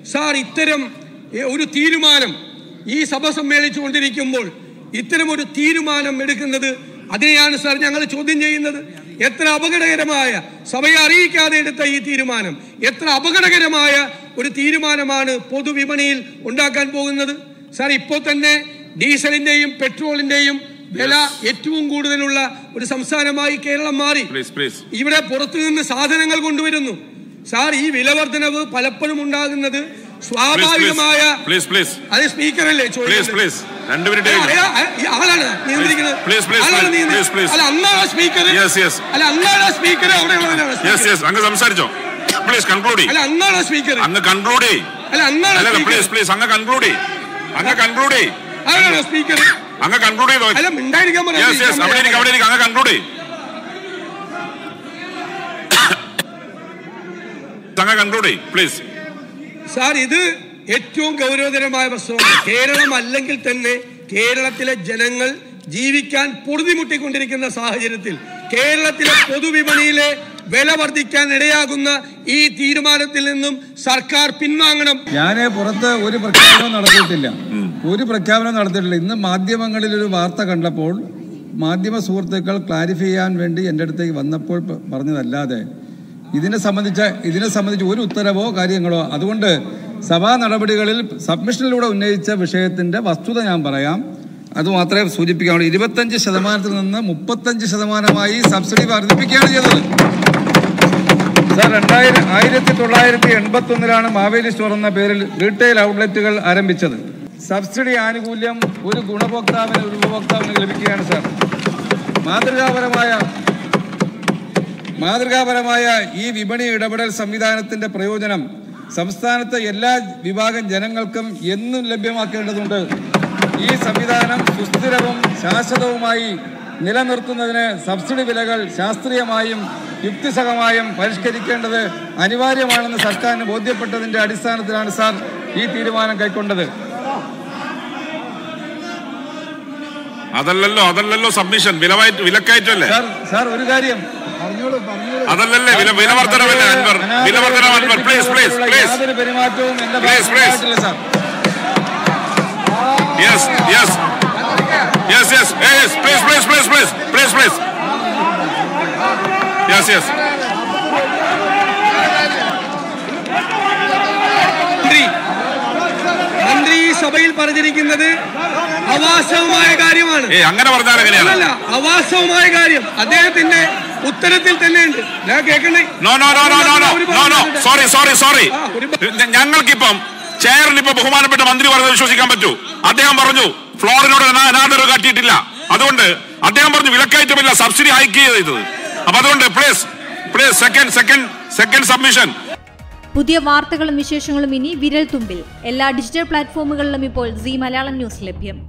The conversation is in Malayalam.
സാർ ഇത്തരം എ, ഒരു തീരുമാനം ഈ സഭ സമ്മേളിച്ചു കൊണ്ടിരിക്കുമ്പോൾ ഇത്തരം ഒരു തീരുമാനം എടുക്കുന്നത് അതിനെയാണ് സാർ ഞങ്ങൾ ചോദ്യം ചെയ്യുന്നത് എത്ര അപകടകരമായ സഭയെ അറിയിക്കാതെ എടുത്ത ഈ തീരുമാനം എത്ര അപകടകരമായ ഒരു തീരുമാനമാണ് പൊതുവിപണിയിൽ ഉണ്ടാക്കാൻ പോകുന്നത് സാർ ഇപ്പോൾ തന്നെ ഡീസലിന്റെയും പെട്രോളിന്റെയും വില ഏറ്റവും കൂടുതലുള്ള ഒരു സംസ്ഥാനമായി കേരളം മാറി പ്ലീസ് പ്ലീസ് ഇവിടെ പുറത്തു നിന്ന് സാധനങ്ങൾ കൊണ്ടുവരുന്നു സാർ ഈ വില വർധനവ് പലപ്പോഴും ഉണ്ടാകുന്നത് സ്വാഭാവികമായ പ്ലീസ് പ്ലീസ് അത് സ്പീക്കറല്ലേ പ്ലീസ് ചോദിക്കുന്നത് പ്ലീസ് രണ്ട് മിനിറ്റ് അല്ല, അയാ- ഈ ആളാണ് നിയന്ത്രിക്കുന്നത് Please, please, ആളാണ് please, നിയന്ത്രി- please, please. അല്ല അന്നാണ് സ്പീക്കർ Yes, yes. അല്ല അന്നാണ് സ്പീക്കർ അവിടെയുള്ളവരാണ് യെസ് യെസ് അങ്ങ് സംസാരിച്ചോ പ്ലീസ് കൺക്ലൂഡ് അല്ല അന്നാണ് സ്പീക്കർ അങ്ങ് കൺക്ലൂഡ് അല്ല അന്നാണ് അല്ല സ്പീക്കർ പ്ലീസ് പ്ലീസ് അങ്ങ് കൺക്ലൂഡ് അങ്ങ് കൺക്ലൂഡ് ആരാണ് സ്പീക്കർ അങ്ങ് കൺക്ലൂഡ് ചെയ്തോ അല്ല മിണ്ടായിരിക്കാൻ പറയാം യെസ് യെസ് അവിടെ ഇരിക്കും അവിടെ ഇരിക്കും അങ്ങ് കൺക്ലൂഡ് അങ്ങ് കൺക്ലൂഡ് പ്ലീസ് സാർ ഇത് ഏറ്റവും ഗൗരവതരമായ പ്രശ്നമാണ് കേരളം അല്ലെങ്കിൽ തന്നെ കേരളത്തിലെ ജനങ്ങൾ ജീവിക്കാൻ പൊറുതിമുട്ടിക്കൊണ്ടിരിക്കുന്ന സാഹചര്യത്തിൽ കേരളത്തിലെ പൊതുവിപണിയിലെ വില വർദ്ധിക്കാൻ ഇടയാകുന്ന ഈ തീരുമാനത്തിൽ നിന്നും സർക്കാർ പിൻവാങ്ങണം ഞാൻ പുറത്ത് ഒരു പ്രഖ്യാപനവും നടത്തിയിട്ടില്ല ഒരു പ്രഖ്യാപനവും നടത്തിയിട്ടില്ല ഇന്ന് മാധ്യമങ്ങളിൽ ഒരു വാർത്ത കണ്ടപ്പോൾ മാധ്യമ സുഹൃത്തുക്കൾ ക്ലാരിഫൈ ചെയ്യാൻ വേണ്ടി എൻ്റെ അടുത്തേക്ക് വന്നപ്പോൾ പ- പറഞ്ഞതല്ലാതെ ഇതിനെ സംബന്ധിച്ച ഇതിനെ സംബന്ധിച്ച് ഒരു ഉത്തരവോ കാര്യങ്ങളോ അതുകൊണ്ട് സഭാ നടപടികളിൽ സബ്മിഷനിലൂടെ ഉന്നയിച്ച വിഷയത്തിന്റെ വസ്തുത ഞാൻ പറയാം അത് മാത്രമേ സൂചിപ്പിക്കാവുള്ളൂ ഇരുപത്തഞ്ച് ശതമാനത്തിൽ നിന്ന് മുപ്പത്തഞ്ച് ശതമാനമായി സബ്സിഡി വർദ്ധിപ്പിക്കുകയാണ് ചെയ്തത് സാർ രണ്ടായിരം ആയിരത്തി തൊള്ളായിരത്തി എൺപത്തി ഒന്നിലാണ് മാവേലി സ്റ്റോർ എന്ന പേരിൽ റീറ്റെയിൽ ഔട്ട്ലെറ്റുകൾ ആരംഭിച്ചത് സബ്സിഡി ആനുകൂല്യം ഒരു ഗുണഭോക്താവിന് ഒരു ഉപഭോക്താവിന് ലഭിക്കുകയാണ് സാർ മാതൃകാപരമായ മാതൃകാപരമായ ഈ വിപണി ഇടപെടൽ സംവിധാനത്തിന്റെ പ്രയോജനം സംസ്ഥാനത്തെ എല്ലാ വിഭാഗം ജനങ്ങൾക്കും എന്നും ലഭ്യമാക്കേണ്ടതുണ്ട് ഈ സംവിധാനം സുസ്ഥിരവും ശാശ്വതവുമായി നിലനിർത്തുന്നതിന് സബ്സിഡി വിലകൾ ശാസ്ത്രീയമായും യുക്തിസഹമായും പരിഷ്കരിക്കേണ്ടത് അനിവാര്യമാണെന്ന് സർക്കാരിന് ബോധ്യപ്പെട്ടതിന്റെ അടിസ്ഥാനത്തിലാണ് സാർ ഈ തീരുമാനം കൈക്കൊണ്ടത് അതല്ലല്ലോ അതല്ലല്ലോ സബ്മിഷൻ വിലവയറ്റ് വിലക്കയറ്റല്ലേ സാർ സാർ ഒരു കാര്യം പറഞ്ഞോളൂ പറഞ്ഞോളൂ അതല്ലല്ലേ വില വില വർധനവല്ലേ അൻവർ വില വർധന അൻവർ പ്ലീസ് പ്ലീസ് പ്ലീസ് യാതൊരു പെരുമാറ്റവും എന്റെ Please, ഭാഗത്ത് please. ഉണ്ടായിട്ടില്ല sir yes yes yes yes yes please please please please please please yes yes മന്ത്രി മന്ത്രി ഈ സഭയിൽ പറഞ്ഞിരിക്കുന്നത് അവാസ്തവമായ കാര്യമാണ് ഏ അങ്ങനെ പറഞ്ഞാൽ എങ്ങനെയാണ് അല്ലല്ല അവാസ്തവമായ കാര്യം അദ്ദേഹത്തിന്റെ ഉത്തരത്തിൽ തന്നെ ഉണ്ട് ഞാൻ കേൾക്കണേ no no no no no no no no sorry sorry sorry ആ, ഒരു പ- ഞങ്ങൾക്കിപ്പം ചെയറിൽ ഇപ്പൊ ബഹുമാനപ്പെട്ട മന്ത്രി പറഞ്ഞത് വിശ്വസിക്കാൻ പറ്റൂ അദ്ദേഹം പറഞ്ഞു ഫ്ലോറിനോട് അനാ- അനാദരവ് കാട്ടിയിട്ടില്ല അതുകൊണ്ട് അദ്ദേഹം പറഞ്ഞു വിലക്കയറ്റമില്ല സബ്സിഡി ഹൈക്ക് ചെയ്തത് അപ്പൊ അതുകൊണ്ട് please please second second second submission പുതിയ വാർത്തകളും വിശേഷങ്ങളും ഇനി വിരൽ തുമ്പിൽ എല്ലാ ഡിജിറ്റൽ പ്ലാറ്റ്ഫോമുകളിലും ഇപ്പോൾ സി മലയാളം ന്യൂസ് ലഭ്യം